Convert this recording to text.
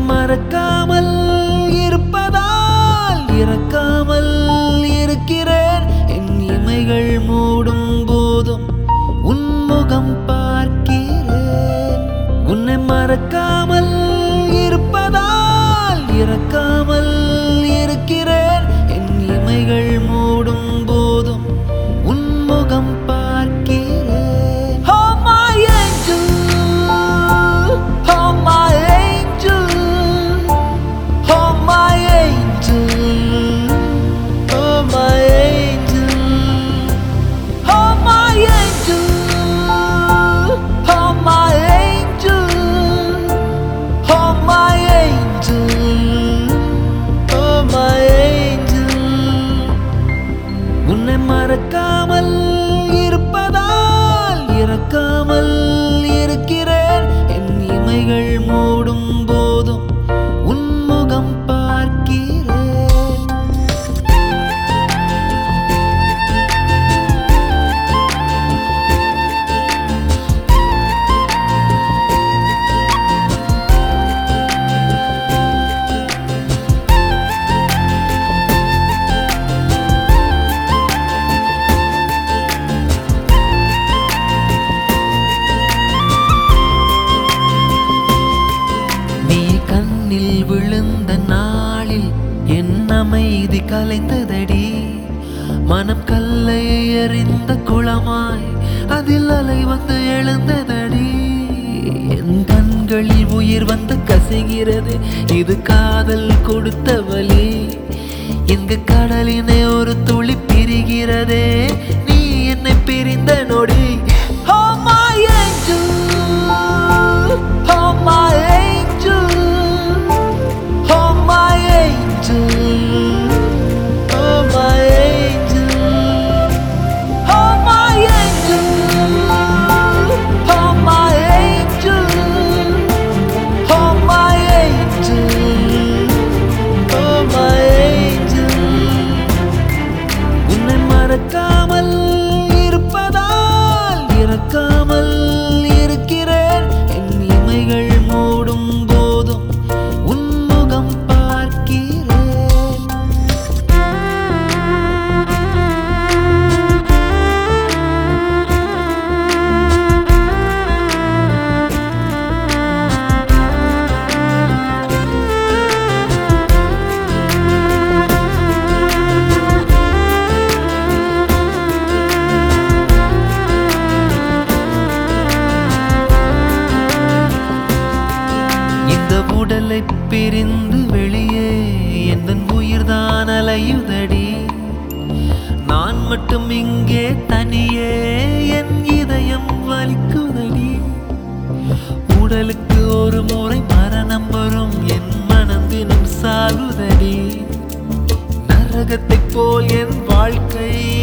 மறக்காமல் இருப்பதால் இறக்காமல் இருக்கிறேன் என் இமைகள் மூடும் போதும் உன் முகம் பார்க்கிறேன் உன்னை மறக்காமல் இருப்பதால் இறக்காமல் இருக்கிறேன் என் இமைகள் மூடும் போதும் உன் முகம் பார்க்கிறேன் Oh my angel Oh my angel Oh my angel Oh my angel Oh my angel Oh my angel Oh my angel Oh my angel உன்னை மறக்காமல் இருப்பதால் இறக்காமல் இருக்கிறேன் என் இமைகள் மூடும் போதும் உன் முகம் பார்க்கிறேன் நீ கண்ணில் விழுந்த நாளில் என் அமைதி கலைந்ததடி மனம் கல்லை எறிந்த குளமாய் அதில் அலை வந்து எழுந்ததடி என் கண்களில் உயிர் வந்து கசிகிறது இது காதல் கொடுத்த வலி இங்கு கடலினை ஒரு துளி பிரிகிறதே நீ என்னை பிரிந்த நொடி Oh my angel Oh my angel Oh my angel Oh my angel Oh my angel Oh my angel Oh my angel Oh my angel உன்னை மறக்காமல் இருப்பதால் இறக்காமல் இருக்கிறேன் என் இமைகள் மூடும் போதும் உன் முகம் பார்க்கிறேன் இந்த உடலை பிரிந்து வெளியே எந்த உயிர்தான் அலையுதடி நான் மட்டும் இங்கே தனியே என் இதயம் வலிக்குதடி உடலுக்கு ஒரு முறை மரணம் வரும் என் மனம் தினம் சாகுதடி நரகத்தைப் போல் என் வாழ்க்கை